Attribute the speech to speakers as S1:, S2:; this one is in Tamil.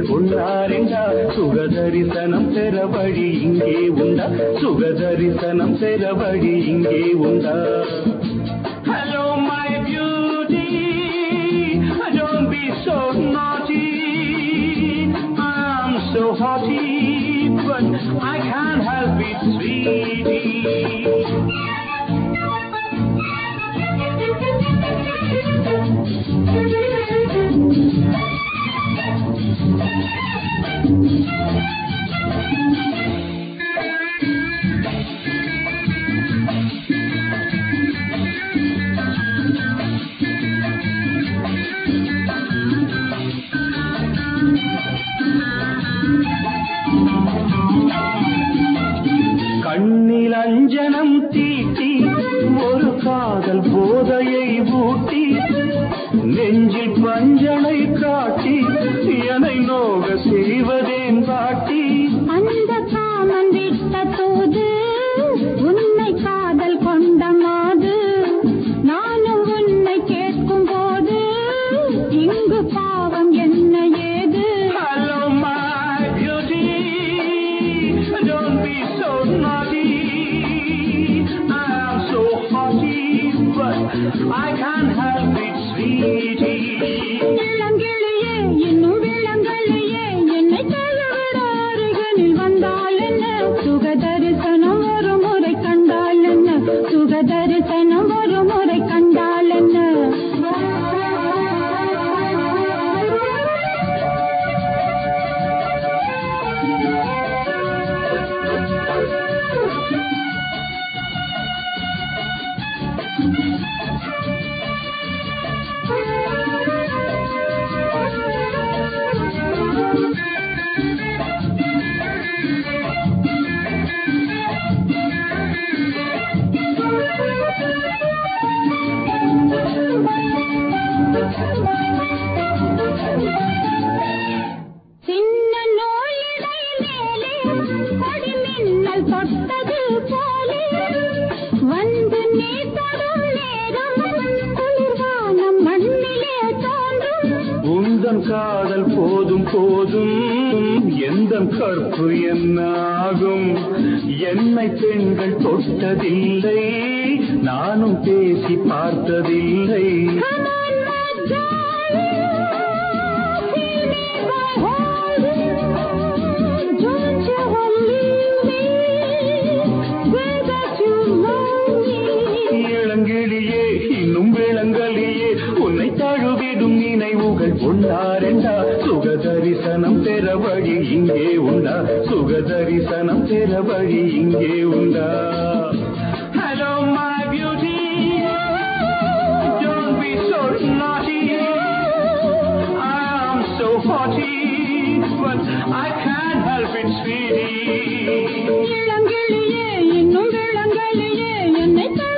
S1: உங்கள் ஒன்னாரெண்டா சுகதரிசனம் பெற வழி இங்கே உண்டா சுகதரிசனம் பெற வழி இங்கே உண்டா Hello, my beauty. Don't be so naughty. I'm so haughty, but I can't help it, sweetie. கண்ணில் அஞ்சனம் தீட்டி ஒரு காதல் போதையை ஊட்டி நெஞ்சில் பஞ்சனை காட்டி என்னை நோக செய்வதேன் காட்டி
S2: அந்த காமன் விட்ட தூது உன்னை காதல் கொண்ட மாது நானும் உன்னை கேட்கும் போது இங்கு பாவம் என்ன ஏது
S1: Hello, my beauty. Don't be so naughty. I'm so haughty, but I can't help it, sweetie.
S2: இளங்கிளியே இன்னும் விளங்கலையே என்னை தழுவிட அருகினில் வந்தால் என்ன சுக தரிசனம் ஒரு முறை கண்டால் என்ன சுக தரிசனம் ஒரு முறை கண்டால் என்ன சின்ன நூலிடை மேலே கொடிமின்னல் தொட்டது போலே வந்து நீ தொடும் நேரம் குளிர்வானம் மண்ணிலே தோன்றும்
S1: உந்தன் காதல் போதும் போதும் எந்த கற்பு என்னாகும் என்னை பெண்கள் தொட்டதில்லை நானும் பேசி பார்த்ததில்லை
S2: Come on, my darling, feel me by holding. Don't you leave me, way that you love me.
S1: இளங்கிளியே இன்னும் விளங்கலியே உன்னை தழுவிடும் நினைவுகள் ஒன்னாரெண்டா சுகதரிசனம் பெற வழி இங்கே உண்டா சுகதரிசனம் பெற வழி இங்கே உண்டா Hello, my beauty. Don't be so naughty. I'm so haughty, but I can't help it, sweetie.
S2: இளங்கிளியே இன்னும் விளங்கலையே என்னை